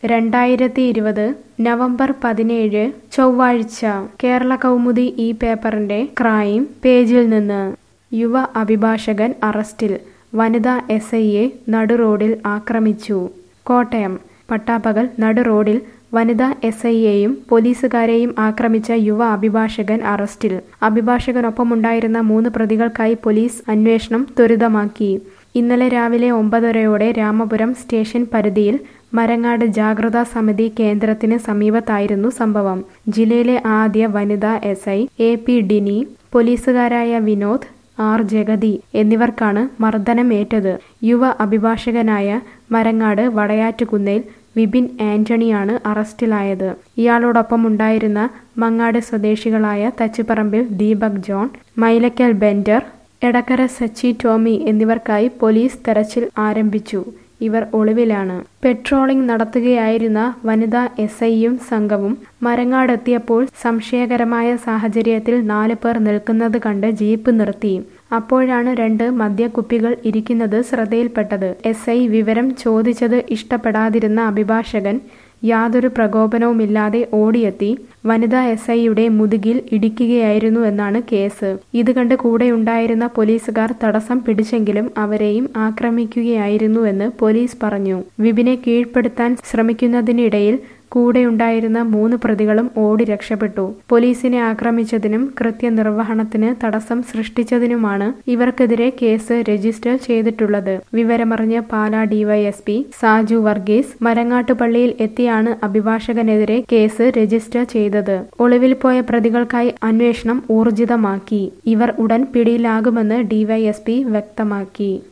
രണ്ടായിരത്തി ഇരുപത് നവംബർ പതിനേഴ് ചൊവ്വാഴ്ച കേരള കൗമുദി ഈ പേപ്പറിന്റെ ക്രൈം പേജിൽ നിന്ന് യുവ അഭിഭാഷകൻ അറസ്റ്റിൽ വനിതാ എസ് ഐയെ നടുറോഡിൽ ആക്രമിച്ചു കോട്ടയം പട്ടാപ്പകൽ നടുറോഡിൽ വനിതാ എസ് ഐയെയും പോലീസുകാരെയും ആക്രമിച്ച യുവ അഭിഭാഷകൻ അറസ്റ്റിൽ അഭിഭാഷകനൊപ്പമുണ്ടായിരുന്ന മൂന്ന് പ്രതികൾക്കായി പോലീസ് അന്വേഷണം ത്വരിതമാക്കി ഇന്നലെ രാവിലെ ഒമ്പതരയോടെ രാമപുരം സ്റ്റേഷൻ പരിധിയിൽ മരങ്ങാട് ജാഗ്രതാ സമിതി കേന്ദ്രത്തിന് സമീപത്തായിരുന്നു സംഭവം ജില്ലയിലെ ആദ്യ വനിതാ S I A P Dini പോലീസുകാരായ വിനോദ് ആർ ജഗതി എന്നിവർക്കാണ് മർദ്ദനമേറ്റത് യുവ അഭിഭാഷകനായ മരങ്ങാട് വടയാറ്റുകുന്നേൽ വിപിൻ ആന്റണിയാണ് അറസ്റ്റിലായത് ഇയാളോടൊപ്പമുണ്ടായിരുന്ന മങ്ങാട് സ്വദേശികളായ Thachuparambil Deepak John Mylakkal Bender Edakkara Sachi Tommy എന്നിവർക്കായി പോലീസ് തെരച്ചിൽ ആരംഭിച്ചു ഇവർ ഒളിവിലാണ് പെട്രോളിംഗ് നടത്തുകയായിരുന്ന വനിതാ എസ് ഐയും സംഘവും മരങ്ങാടെത്തിയപ്പോൾ സംശയകരമായ സാഹചര്യത്തിൽ നാല് പേർ നിൽക്കുന്നത് കണ്ട് ജീപ്പ് നിർത്തി അപ്പോഴാണ് രണ്ട് മദ്യക്കുപ്പികൾ ഇരിക്കുന്നത് ശ്രദ്ധയിൽപ്പെട്ടത് എസ് ഐ വിവരം ചോദിച്ചത് ഇഷ്ടപ്പെടാതിരുന്ന അഭിഭാഷകൻ യാതൊരു പ്രകോപനവുമില്ലാതെ ഓടിയെത്തി വനിതാ എസ് ഐയുടെ മുതുകിൽ ഇടിക്കുകയായിരുന്നു എന്നാണ് കേസ് ഇത് കണ്ട് കൂടെയുണ്ടായിരുന്ന പോലീസുകാർ തടസ്സം പിടിച്ചെങ്കിലും അവരെയും ആക്രമിക്കുകയായിരുന്നുവെന്ന് പോലീസ് പറഞ്ഞു വിപിനെ കീഴ്പ്പെടുത്താൻ ശ്രമിക്കുന്നതിനിടയിൽ കൂടെയുണ്ടായിരുന്ന മൂന്ന് പ്രതികളും ഓടി രക്ഷപ്പെട്ടു പോലീസിനെ ആക്രമിച്ചതിനും കൃത്യനിർവഹണത്തിന് തടസ്സം സൃഷ്ടിച്ചതിനുമാണ് ഇവർക്കെതിരെ കേസ് രജിസ്റ്റർ ചെയ്തിട്ടുള്ളത് വിവരമറിഞ്ഞ് പാലാ ഡിവൈഎസ്പി സാജു വർഗീസ് മരങ്ങാട്ടുപള്ളിയിൽ എത്തിയാണ് അഭിഭാഷകനെതിരെ കേസ് രജിസ്റ്റർ ചെയ്തത് ഒളിവിൽ പോയ പ്രതികൾക്കായി അന്വേഷണം ഊർജിതമാക്കി ഇവർ ഉടൻ പിടിയിലാകുമെന്ന് ഡിവൈഎസ്പി വ്യക്തമാക്കി